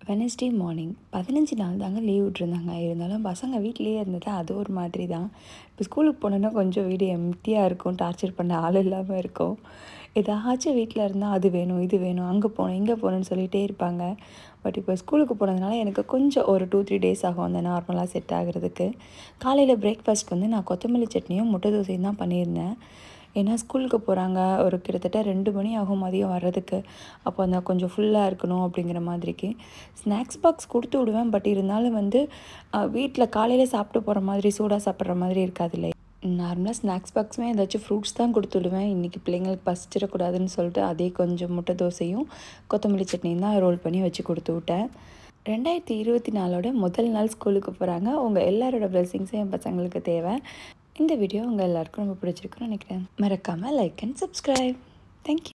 Wednesday morning பதினஞ்சு நாள் தாங்க லீவ் விட்ருந்தாங்க இருந்தாலும் பசங்க வீட்டிலேயே இருந்தது அது ஒரு மாதிரி தான் இப்போ ஸ்கூலுக்கு போனோன்னா கொஞ்சம் வீடு எம்டியாக இருக்கும் டார்ச்சர் பண்ண ஆள் இல்லாமல் இருக்கும் ஏதாச்சும் வீட்டில் இருந்தால் அது வேணும் இது வேணும் அங்கே போகணும் இங்கே போகணுன்னு சொல்லிகிட்டே இருப்பாங்க பட் இப்போ ஸ்கூலுக்கு போனதுனால எனக்கு கொஞ்சம் ஒரு டூ த்ரீ டேஸ் ஆகும் அந்த நார்மலாக செட் ஆகிறதுக்கு காலையில் பிரேக்ஃபாஸ்ட்க்கு வந்து நான் கொத்தமல்லி சட்னியும் முட்டை தோசையும் தான் பண்ணியிருந்தேன் ஏன்னா ஸ்கூலுக்கு போகிறாங்க ஒரு கிட்டத்தட்ட ரெண்டு மணி ஆகும் மதியம் வர்றதுக்கு அப்போ அந்த கொஞ்சம் ஃபுல்லாக இருக்கணும் அப்படிங்கிற மாதிரிக்கு ஸ்நாக்ஸ் பாக்ஸ் கொடுத்து விடுவேன் பட் இருந்தாலும் வந்து வீட்டில் காலையில் சாப்பிட்டு போகிற மாதிரி சூடாக சாப்பிட்ற மாதிரி இருக்காது இல்லை நார்மலாக ஸ்நாக்ஸ் பாக்ஸுமே ஏதாச்சும் ஃப்ரூட்ஸ் தான் கொடுத்து விடுவேன் இன்றைக்கி பிள்ளைங்களுக்கு பசிச்சிடக்கூடாதுன்னு சொல்லிட்டு அதே கொஞ்சம் முட்டை தோசையும் கொத்தமல்லி சட்னியும் தான் ரோல் பண்ணி வச்சு கொடுத்து விட்டேன் ரெண்டாயிரத்தி இருபத்தி நாலோட முதல் நாள் ஸ்கூலுக்கு போகிறாங்க உங்கள் எல்லாரோட பிளெஸிங்ஸும் என் பசங்களுக்கு தேவை இந்த வீடியோ உங்கள் எல்லாருக்கும் ரொம்ப பிடிச்சிருக்குன்னு நினைக்கிறேன் மறக்காமல் லைக் அண்ட் சப்ஸ்கிரைப் தேங்க்யூ